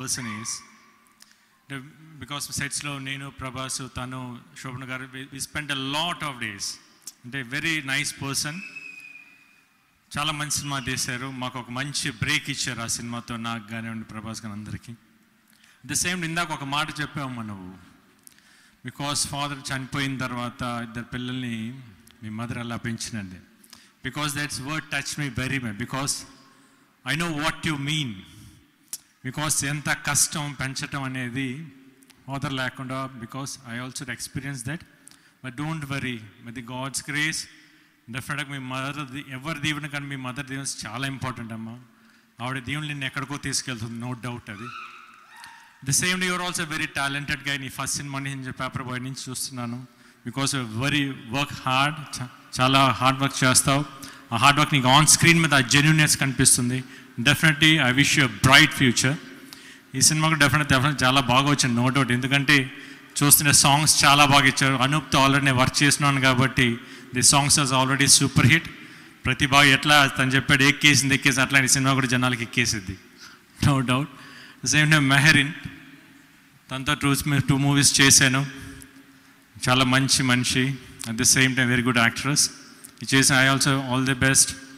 person is because సెట్స్లో నేను ప్రభాస్ తను Shobhan garu we spend a lot of days అంటే వెరీ నైస్ పర్సన్ చాలా మంచి సినిమా తీశారు మాకు ఒక మంచి బ్రేక్ ఇచ్చారు ఆ సినిమాతో నాకు కానివ్వండి ప్రభాస్ గాని అందరికీ ద సేమ్ ఇందాక ఒక మాట చెప్పావమ్మా నువ్వు బికాస్ ఫాదర్ చనిపోయిన తర్వాత ఇద్దరు పిల్లల్ని మీ మదర్ అలా పెంచినండి because that's word touch me very much because I know what you mean because ఎంత కష్టం పెంచటం అనేది ఫాదర్ లేకుండా because I also experience that but don't worry with the God's grace డెఫినెట్గా మీ మదర్ ఎవరి దీవెన కానీ మీ మదర్ దీవెన చాలా ఇంపార్టెంట్ అమ్మా ఆవిడ దీవెన నిన్ను ఎక్కడికో తీసుకెళ్తుంది నో డౌట్ అది the same day your also very talented గా నీ ఫస్ట్ సినిమా నుంచి పేపర్ బాయ్ నుంచి చూస్తున్నాను బికాస్ వెరీ వర్క్ హార్డ్ చాలా హార్డ్ వర్క్ చేస్తావు ఆ హార్డ్ వర్క్ నీకు ఆన్ స్క్రీన్ మీద ఆ జెన్యునెస్ కనిపిస్తుంది definitely I wish you bright future ఈ సినిమాకు డెఫినెట్ డెఫినెట్ చాలా బాగా వచ్చింది నో డౌట్ ఎందుకంటే చూస్తున్న సాంగ్స్ చాలా బాగా ఇచ్చారు అనూప్తో ఆల్రెడీ నేను వర్క్ చేస్తున్నాను కాబట్టి the songs as already super hit ప్రతి బాగా ఎట్లా తను చెప్పాడు ఎక్కేసింది ఎక్కేసి అట్లా ఈ సినిమా కూడా జనాలకి ఎక్కేసిద్ది no doubt same time Mehreen తనతో టూ టూ మూవీస్ చేశాను చాలా మంచి మనిషి at the same time very good actress చేసిన I also all the best